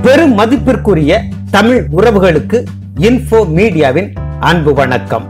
பெரும் மதிப்பிற்குரிய தமிழ் உறவுகளுக்கு இன்ஃபோ மீடியாவின் அன்பு வணக்கம்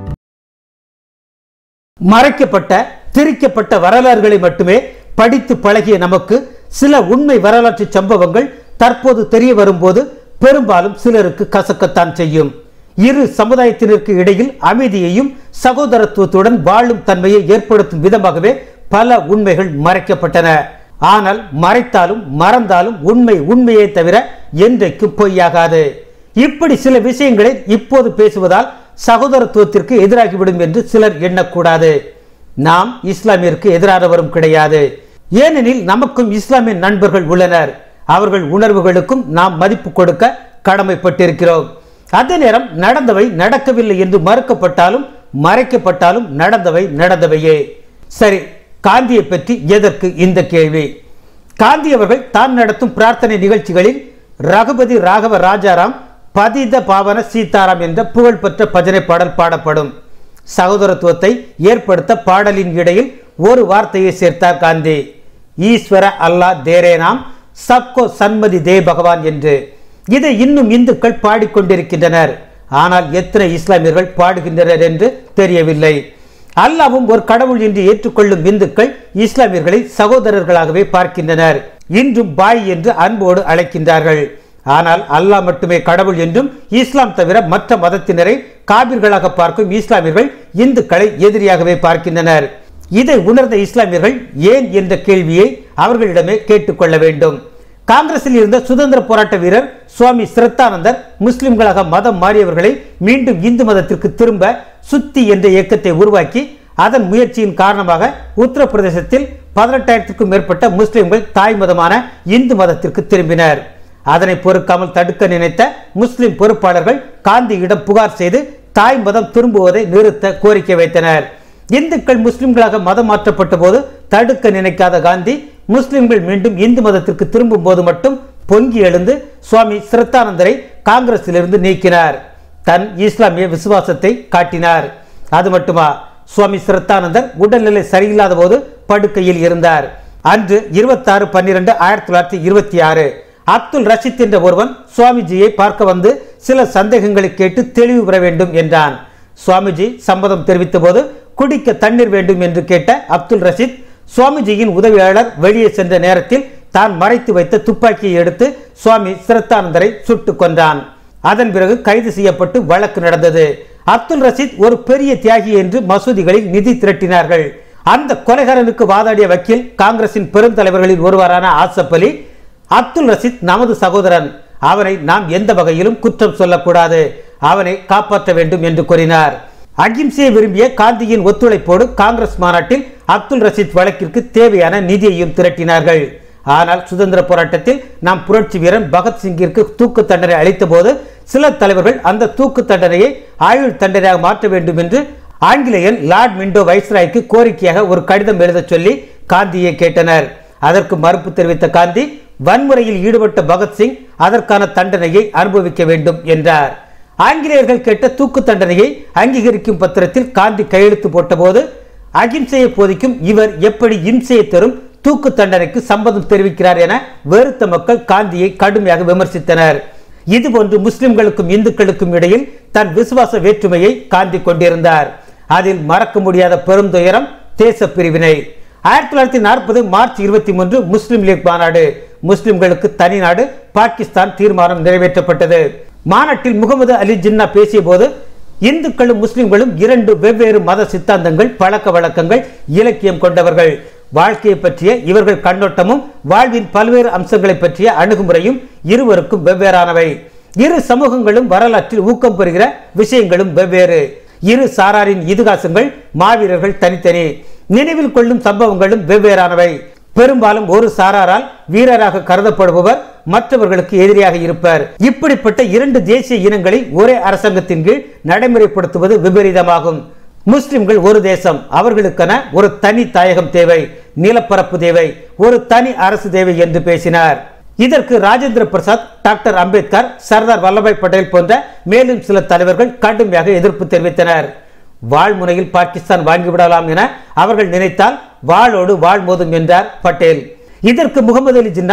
மறைக்கப்பட்ட திரிக்கப்பட்ட வரலாறுகளை மட்டுமே படித்து பழகிய நமக்கு சில உண்மை வரலாற்று சம்பவங்கள் தற்போது தெரிய வரும்போது பெரும்பாலும் சிலருக்கு கசக்கத்தான் செய்யும் இரு சமுதாயத்தினருக்கு இடையில் அமைதியையும் சகோதரத்துவத்துடன் வாழும் தன்மையை ஏற்படுத்தும் விதமாகவே பல உண்மைகள் மறைக்கப்பட்டன ஆனால் மறைத்தாலும் மறந்தாலும் உண்மை உண்மையே தவிர என்றைக்கும் பொய்யாகாது இப்படி சில விஷயங்களை இப்போது பேசுவதால் சகோதரத்துவத்திற்கு எதிராகிவிடும் என்று சிலர் எண்ணக்கூடாது நாம் இஸ்லாமியருக்கு எதிரானவரும் கிடையாது ஏனெனில் நமக்கும் இஸ்லாமிய நண்பர்கள் உள்ளனர் அவர்கள் உணர்வுகளுக்கும் நாம் மதிப்பு கொடுக்க கடமைப்பட்டிருக்கிறோம் அதே நேரம் நடந்தவை நடக்கவில்லை என்று மறுக்கப்பட்டாலும் மறைக்கப்பட்டாலும் நடந்தவை நடந்தவையே சரி காந்தியை பற்றி எதற்கு இந்த கேள்வி காந்தி அவர்கள் தான் நடத்தும் பிரார்த்தனை நிகழ்ச்சிகளில் ரகுபதி ராகவ ராஜாராம் பதித பாவன சீதாராம் என்ற புகழ்பெற்ற பஜனை பாடல் பாடப்படும் சகோதரத்துவத்தை ஏற்படுத்த பாடலின் இடையில் ஒரு வார்த்தையை சேர்த்தார் காந்தி ஈஸ்வர அல்லாஹ் தேரேனாம் சப்கோ சன்மதி தே பகவான் என்று இதை இன்னும் இந்துக்கள் பாடிக்கொண்டிருக்கின்றனர் ஆனால் எத்தனை இஸ்லாமியர்கள் பாடுகின்றனர் என்று தெரியவில்லை அல்லாவும் ஒரு கடவுள் என்று ஏற்றுக்கொள்ளும் இந்துக்கள் இஸ்லாமியர்களை சகோதரர்களாகவே பார்க்கின்றனர் இன்றும் பாய் என்று அன்போடு அழைக்கின்றார்கள் ஆனால் அல்லாஹ் மட்டுமே கடவுள் என்றும் இஸ்லாம் தவிர மற்ற மதத்தினரை காபிர்களாக பார்க்கும் இஸ்லாமியர்கள் இந்துக்களை எதிரியாகவே பார்க்கின்றனர் இதை உணர்ந்த இஸ்லாமியர்கள் ஏன் என்ற கேள்வியை அவர்களிடமே கேட்டுக்கொள்ள வேண்டும் காங்கிரஸில் இருந்த சுதந்திர போராட்ட வீரர் சுவாமி சிரத்தானந்தர் முஸ்லிம்களாக மதம் மாறியவர்களை மீண்டும் இந்து மதத்திற்கு திரும்ப சுத்தி என்ற இயக்கத்தை உருவாக்கி அதன் முயற்சியின் காரணமாக உத்தரப்பிரதேசத்தில் பதினெட்டாயிரத்திற்கும் மேற்பட்ட முஸ்லிம்கள் தாய் மதமான இந்து மதத்திற்கு திரும்பினர் அதனை பொறுக்காமல் தடுக்க நினைத்த முஸ்லிம் பொறுப்பாளர்கள் காந்தியிடம் புகார் செய்து தாய் மதம் திரும்புவதை நிறுத்த கோரிக்கை வைத்தனர் இந்துக்கள் முஸ்லிம்களாக மதம் மாற்றப்பட்ட போது தடுக்க நினைக்காத காந்தி முஸ்லிம்கள் மீண்டும் இந்து மதத்திற்கு திரும்பும் போது மட்டும் பொங்கி எழுந்து சுவாமி சிரத்தானந்தரை காங்கிரசிலிருந்து நீக்கினார் தன் இஸ்லாமிய விசுவாசத்தை காட்டினார் அது மட்டுமா சுவாமி சிரத்தானந்தர் உடல்நிலை சரியில்லாத போது படுக்கையில் இருந்தார் அன்று இருபத்தாறு பன்னிரண்டு ஆயிரத்தி தொள்ளாயிரத்தி இருபத்தி ஆறு அப்துல் ரஷீத் என்ற ஒருவன் சுவாமிஜியை பார்க்க வந்து சில சந்தேகங்களை கேட்டு தெளிவு பெற வேண்டும் என்றான் சுவாமிஜி சம்மதம் தெரிவித்த போது குடிக்க தண்ணீர் வேண்டும் என்று கேட்ட அப்துல் ரஷீத் சுவாமிஜியின் உதவியாளர் வெளியே சென்ற நேரத்தில் தான் மறைத்து வைத்த துப்பாக்கியை எடுத்து சுவாமி சிரத்தானந்தரை சுட்டுக் கொன்றான் அதன் பிறகு கைது செய்யப்பட்டு வழக்கு நடந்தது அப்துல் ரஷீத் ஒரு பெரிய தியாகி என்று மசூதிகளில் நிதி திரட்டினார்கள் அந்த கொலைகாரனுக்கு வாதாடிய வக்கீல் காங்கிரசின் பெருந்தலைவர்களில் ஒருவரான ஆசப் அலி அப்துல் ரஷீத் நமது சகோதரன் அவனை நாம் எந்த வகையிலும் குற்றம் சொல்லக்கூடாது அவனை காப்பாற்ற வேண்டும் என்று கூறினார் அகிம்சையை விரும்பிய காந்தியின் ஒத்துழைப்போடு காங்கிரஸ் மாநாட்டில் அப்துல் ரஷீத் வழக்கிற்கு தேவையான நிதியையும் திரட்டினார்கள் ஆனால் சுதந்திர போராட்டத்தில் நாம் புரட்சி வீரன் பகத்சிங்கிற்கு தூக்கு தண்டனை அளித்த போது சில தலைவர்கள் அந்த தூக்கு தண்டனையை ஆயுள் தண்டனையாக மாற்ற வேண்டும் என்று ஆங்கிலேயன் லார்ட் மிண்டோ வைஸ்ராய்க்கு கோரிக்கையாக ஒரு கடிதம் எழுதச் சொல்லி காந்தியை கேட்டனர் அதற்கு மறுப்பு தெரிவித்த காந்தி வன்முறையில் ஈடுபட்ட பகத்சிங் அதற்கான தண்டனையை அனுபவிக்க வேண்டும் என்றார் ஆங்கிலேயர்கள் கேட்ட தூக்கு தண்டனையை அங்கீகரிக்கும் பத்திரத்தில் காந்தி கையெழுத்து போட்டபோது அகிம்சையை போதிக்கும் இவர் எப்படி இம்சையை தரும் தூக்கு தண்டனைக்கு சம்மதம் தெரிவிக்கிறார் என வெறுத்த மக்கள் காந்தியை கடுமையாக விமர்சித்தனர் இதுபோன்று முஸ்லிம்களுக்கும் இந்துக்களுக்கும் இடையில் தன் விசுவாச வேற்றுமையை காந்தி கொண்டிருந்தார் அதில் மறக்க முடியாத பெரும் துயரம் தேச பிரிவினை ஆயிரத்தி தொள்ளாயிரத்தி நாற்பது மார்ச் இருபத்தி மூன்று முஸ்லிம் லீக் மாநாடு முஸ்லிம்களுக்கு தனி நாடு பாகிஸ்தான் தீர்மானம் நிறைவேற்றப்பட்டது மாநாட்டில் முகமது அலி ஜின்னா பேசிய போது இந்துக்களும் முஸ்லிம்களும் இரண்டு வெவ்வேறு மத சித்தாந்தங்கள் பழக்க வழக்கங்கள் இலக்கியம் கொண்டவர்கள் வாழ்க்கையை பற்றிய இவர்கள் கண்ணோட்டமும் வாழ்வின் பல்வேறு அம்சங்களை பற்றிய அணுகுமுறையும் இருவருக்கும் வெவ்வேறானவை இரு சமூகங்களும் வரலாற்றில் ஊக்கம் பெறுகிற விஷயங்களும் வெவ்வேறு இரு சாராரின் இதிகாசங்கள் மாவீரர்கள் தனித்தனி நினைவில் கொள்ளும் சம்பவங்களும் வெவ்வேறானவை பெரும்பாலும் ஒரு சாராரால் வீரராக கருதப்படுபவர் மற்றவர்களுக்கு எதிரியாக இருப்பார் இப்படிப்பட்ட இரண்டு தேசிய இனங்களை ஒரே அரசாங்கத்தின் கீழ் நடைமுறைப்படுத்துவது விபரீதமாகும் முஸ்லிம்கள் ஒரு தேசம் அவர்களுக்கென ஒரு தனி தாயகம் தேவை நிலப்பரப்பு தேவை ஒரு தனி அரசு தேவை என்று பேசினார் இதற்கு ராஜேந்திர பிரசாத் டாக்டர் அம்பேத்கர் சர்தார் வல்லபாய் பட்டேல் போன்ற மேலும் சில தலைவர்கள் கடுமையாக எதிர்ப்பு தெரிவித்தனர் வாழ்முனையில் பாகிஸ்தான் வாங்கிவிடலாம் என அவர்கள் நினைத்தால் வாளோடு வாழ் மோதும் என்றார் பட்டேல் இதற்கு முகமது அலி ஜின்னா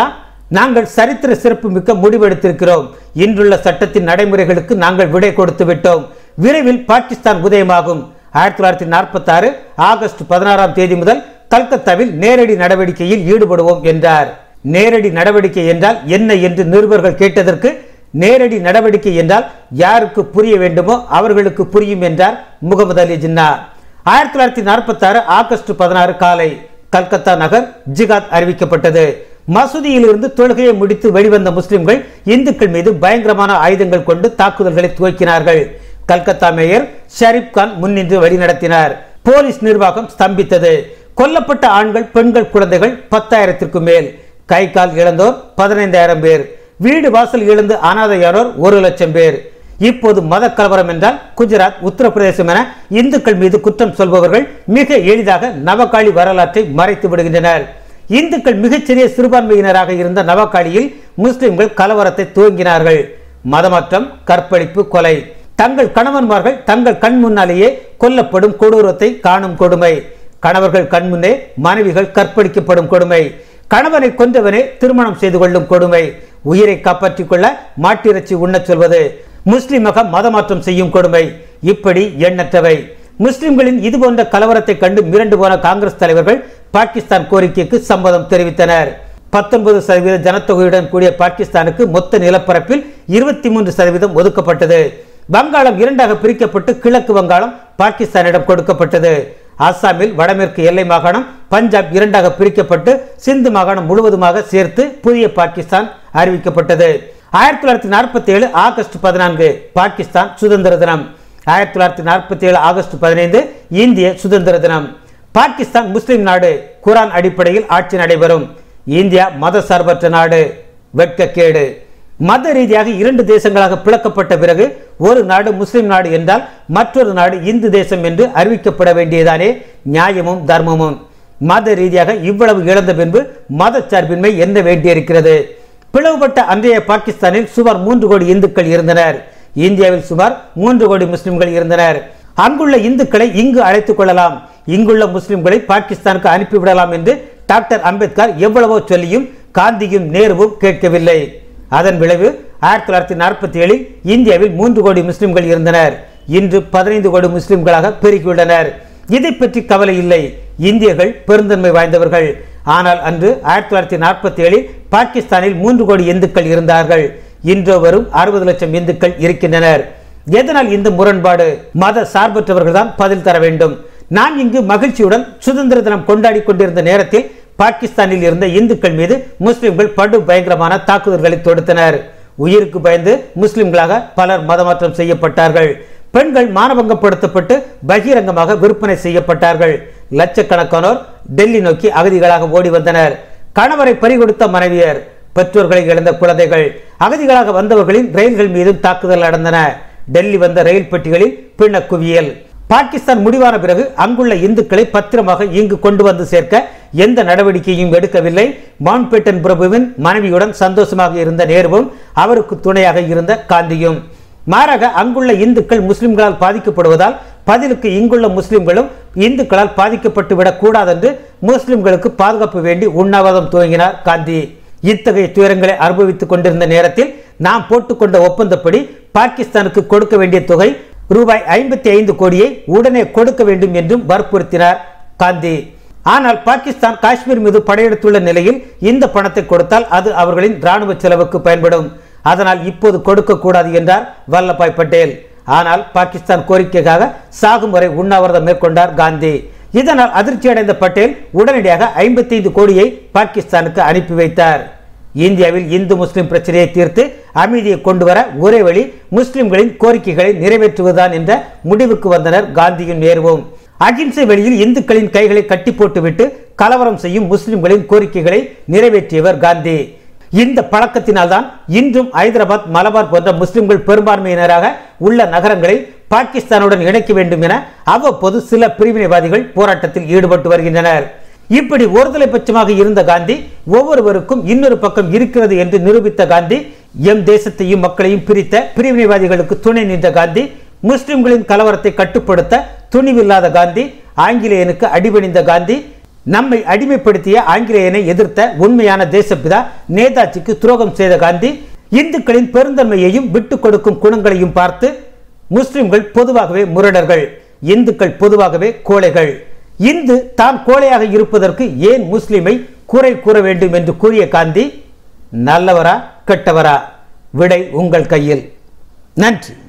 நாங்கள் சரித்திர சிறப்பு மிக்க முடிவெடுத்திருக்கிறோம் இன்றுள்ள சட்டத்தின் நடைமுறைகளுக்கு நாங்கள் விடை கொடுத்து விட்டோம் விரைவில் பாகிஸ்தான் உதயமாகும் ஆயிரத்தி தொள்ளாயிரத்தி நாற்பத்தி ஆறு ஆகஸ்ட் பதினாறாம் தேதி முதல் கல்கத்தாவில் நேரடி நடவடிக்கையில் ஈடுபடுவோம் என்றார் நேரடி நடவடிக்கை என்றால் என்ன என்று நிருபர்கள் கேட்டதற்கு நேரடி நடவடிக்கை என்றால் யாருக்கு புரிய வேண்டுமோ அவர்களுக்கு புரியும் என்றார் முகமது அலி ஜின்னா ஆயிரத்தி தொள்ளாயிரத்தி நாற்பத்தி ஆறு ஆகஸ்ட் பதினாறு காலை கல்கத்தா நகர் ஜிகாத் அறிவிக்கப்பட்டது மசூதியில் இருந்து தொழுகையை முடித்து வெளிவந்த முஸ்லிம்கள் இந்துக்கள் மீது பயங்கரமான ஆயுதங்கள் கொண்டு தாக்குதல்களை துவக்கினார்கள் கல்கத்தா மேயர் ஷரீப் கான் முன்னின்று வழிநடத்தினார் போலீஸ் நிர்வாகம் ஸ்தம்பித்தது கொல்லப்பட்ட ஆண்கள் பெண்கள் குழந்தைகள் பத்தாயிரத்திற்கும் மேல் கை கால் இழந்தோர் பதினைந்தாயிரம் பேர் வீடு வாசல் இழந்து அனாதையானோர் ஒரு லட்சம் பேர் இப்போது மத கலவரம் என்றால் குஜராத் உத்தரப்பிரதேசம் என இந்துக்கள் மீது குற்றம் சொல்பவர்கள் மிக எளிதாக நவகாளி வரலாற்றை மறைத்து விடுகின்றனர் இந்துக்கள் மிகச்சிறிய சிறுபான்மையினராக இருந்த நவகாளியில் முஸ்லிம்கள் கலவரத்தை துவங்கினார்கள் மதமாற்றம் கற்பழிப்பு கொலை தங்கள் கணவன்மார்கள் தங்கள் கண் முன்னாலேயே கொல்லப்படும் கொடூரத்தை காணும் கொடுமை கணவர்கள் கண்முன்னே மனைவிகள் கற்பழிக்கப்படும் கொடுமை கணவனை கொன்றவனே திருமணம் செய்து கொள்ளும் கொடுமை உயிரை காப்பாற்றிக் கொள்ள மாட்டிறைச்சி உண்ணச் சொல்வது முஸ்லிமக மதமாற்றம் செய்யும் கொடுமை இப்படி எண்ணற்றவை முஸ்லிம்களின் இது போன்ற கலவரத்தை கண்டு மிரண்டு போன காங்கிரஸ் தலைவர்கள் பாகிஸ்தான் கோரிக்கைக்கு சம்மதம் தெரிவித்தனர் பத்தொன்பது சதவீத ஜனத்தொகையுடன் கூடிய பாகிஸ்தானுக்கு மொத்த நிலப்பரப்பில் இருபத்தி மூன்று சதவீதம் ஒதுக்கப்பட்டது வங்காளம் இரண்டாக பிரிக்கப்பட்டு கிழக்கு வங்காளம் பாகிஸ்தானிடம் கொடுக்கப்பட்டது அஸ்ஸாமில் வடமேற்கு எல்லை மாகாணம் பஞ்சாப் இரண்டாக பிரிக்கப்பட்டு சிந்து மாகாணம் முழுவதுமாக சேர்த்து புதிய பாகிஸ்தான் அறிவிக்கப்பட்டது ஆயிரத்தி தொள்ளாயிரத்தி நாற்பத்தி ஏழு ஆகஸ்ட் பதினான்கு பாகிஸ்தான் சுதந்திர தினம் ஆயிரத்தி தொள்ளாயிரத்தி நாற்பத்தி ஏழு ஆகஸ்ட் பதினைந்து இந்திய சுதந்திர தினம் பாகிஸ்தான் முஸ்லிம் நாடு குரான் அடிப்படையில் ஆட்சி நடைபெறும் இந்தியா மத சார்பற்ற நாடு வெட்கக்கேடு மத ரீதியாக இரண்டு தேசங்களாக பிளக்கப்பட்ட பிறகு ஒரு நாடு முஸ்லிம் நாடு என்றால் மற்றொரு நாடு இந்து தேசம் என்று அறிவிக்கப்பட வேண்டியதானே நியாயமும் தர்மமும் மத ரீதியாக இவ்வளவு இழந்த பின்பு மத சார்பின்மை என்ன வேண்டியிருக்கிறது பிளவுபட்ட அன்றைய பாகிஸ்தானில் சுமார் மூன்று கோடி இந்துக்கள் இருந்தனர் இந்தியாவில் சுமார் மூன்று கோடி முஸ்லிம்கள் இருந்தனர் அங்குள்ள இந்துக்களை இங்கு அழைத்துக் கொள்ளலாம் இங்குள்ள முஸ்லிம்களை பாகிஸ்தானுக்கு அனுப்பிவிடலாம் என்று டாக்டர் அம்பேத்கர் எவ்வளவோ சொல்லியும் காந்தியும் நேருவும் கேட்கவில்லை அதன் விளைவு ஆயிரத்தி தொள்ளாயிரத்தி நாற்பத்தி ஏழில் இந்தியாவில் மூன்று கோடி முஸ்லிம்கள் இருந்தனர் இன்று பதினைந்து கோடி முஸ்லிம்களாக பெருகியுள்ளனர் இதை பற்றி கவலை இல்லை இந்தியர்கள் பெருந்தன்மை வாய்ந்தவர்கள் ஆனால் அன்று ஆயிரத்தி தொள்ளாயிரத்தி நாற்பத்தி ஏழில் பாகிஸ்தானில் மூன்று கோடி இந்துக்கள் இருந்தார்கள் இன்றோ வரும் அறுபது லட்சம் இந்துக்கள் இருக்கின்றனர் எதனால் இந்த முரண்பாடு மத சார்பற்றவர்கள் தான் பதில் தர வேண்டும் நான் இங்கு மகிழ்ச்சியுடன் சுதந்திர தினம் கொண்டாடி கொண்டிருந்த நேரத்தில் பாகிஸ்தானில் இருந்த இந்துக்கள் மீது முஸ்லிம்கள் படு பயங்கரமான தாக்குதல்களை தொடுத்தனர் உயிருக்கு பயந்து முஸ்லிம்களாக பலர் மதமாற்றம் செய்யப்பட்டார்கள் பெண்கள் மானபங்கப்படுத்தப்பட்டு பகிரங்கமாக விற்பனை செய்யப்பட்டார்கள் லட்சக்கணக்கானோர் டெல்லி நோக்கி அகதிகளாக ஓடி வந்தனர் கணவரை பறிகொடுத்த மனைவியர் பெற்றோர்களை இழந்த குழந்தைகள் அகதிகளாக வந்தவர்களின் ரயில்கள் மீதும் தாக்குதல் நடந்தன டெல்லி வந்த ரயில் பெட்டிகளில் பிண குவியல் பாகிஸ்தான் முடிவான பிறகு அங்குள்ள இந்துக்களை பத்திரமாக இங்கு கொண்டு வந்து சேர்க்க எந்த நடவடிக்கையும் எடுக்கவில்லை மவுண்ட்பேட்டன் பிரபுவின் மனைவியுடன் சந்தோஷமாக இருந்த நேருவும் அவருக்கு துணையாக இருந்த காந்தியும் மாறாக அங்குள்ள இந்துக்கள் முஸ்லிம்களால் பாதிக்கப்படுவதால் பதிலுக்கு இங்குள்ள முஸ்லிம்களும் இந்துக்களால் பாதிக்கப்பட்டு விடக் கூடாதென்று முஸ்லிம்களுக்கு பாதுகாப்பு வேண்டி உண்ணாவிரதம் துவங்கினார் காந்தி இத்தகைய துயரங்களை அனுபவித்துக் கொண்டிருந்த நேரத்தில் நாம் போட்டுக்கொண்ட ஒப்பந்தப்படி பாகிஸ்தானுக்கு கொடுக்க வேண்டிய தொகை ரூபாய் ஐம்பத்தி ஐந்து கோடியை உடனே கொடுக்க வேண்டும் என்றும் வற்புறுத்தினார் காந்தி ஆனால் பாகிஸ்தான் காஷ்மீர் மீது படையெடுத்துள்ள நிலையில் இந்த பணத்தை கொடுத்தால் அது அவர்களின் ராணுவ செலவுக்கு பயன்படும் அதனால் இப்போது கொடுக்க கூடாது என்றார் வல்லபாய் பட்டேல் ஆனால் பாகிஸ்தான் கோரிக்கைக்காக சாகும் வரை உண்ணாவிரதம் மேற்கொண்டார் காந்தி இதனால் அதிர்ச்சியடைந்த பட்டேல் உடனடியாக ஐம்பத்தைந்து கோடியை பாகிஸ்தானுக்கு அனுப்பி வைத்தார் இந்தியாவில் இந்து முஸ்லிம் பிரச்சனையை தீர்த்து அமைதியை கொண்டு வர ஒரே வழி முஸ்லிம்களின் கோரிக்கைகளை நிறைவேற்றுவதுதான் என்ற முடிவுக்கு வந்தனர் காந்தியும் நேருவும் அகிம்சை வழியில் இந்துக்களின் கைகளை கட்டி போட்டுவிட்டு கலவரம் செய்யும் முஸ்லிம்களின் கோரிக்கைகளை நிறைவேற்றியவர் காந்தி இந்த பழக்கத்தினால்தான் இன்றும் ஐதராபாத் மலபார் போன்ற முஸ்லிம்கள் பெரும்பான்மையினராக உள்ள நகரங்களை பாகிஸ்தானுடன் இணைக்க வேண்டும் என அவ்வப்போது சில பிரிவினைவாதிகள் போராட்டத்தில் ஈடுபட்டு வருகின்றனர் இப்படி ஒருதலை பட்சமாக இருந்த காந்தி ஒவ்வொருவருக்கும் இன்னொரு பக்கம் இருக்கிறது என்று நிரூபித்த காந்தி எம் தேசத்தையும் மக்களையும் பிரித்த பிரிவினைவாதிகளுக்கு துணை நின்ற காந்தி முஸ்லிம்களின் கலவரத்தை கட்டுப்படுத்த துணிவில்லாத காந்தி ஆங்கிலேயனுக்கு அடிபணிந்த காந்தி நம்மை அடிமைப்படுத்திய ஆங்கிலேயனை எதிர்த்த உண்மையான தேசப்பிதா நேதாஜிக்கு துரோகம் செய்த காந்தி இந்துக்களின் பெருந்தன்மையையும் விட்டுக் கொடுக்கும் குணங்களையும் பார்த்து முஸ்லிம்கள் பொதுவாகவே முரடர்கள் இந்துக்கள் பொதுவாகவே கோழைகள் இந்து தான் கோழையாக இருப்பதற்கு ஏன் முஸ்லிமை குறை கூற வேண்டும் என்று கூறிய காந்தி நல்லவரா கெட்டவரா விடை உங்கள் கையில் நன்றி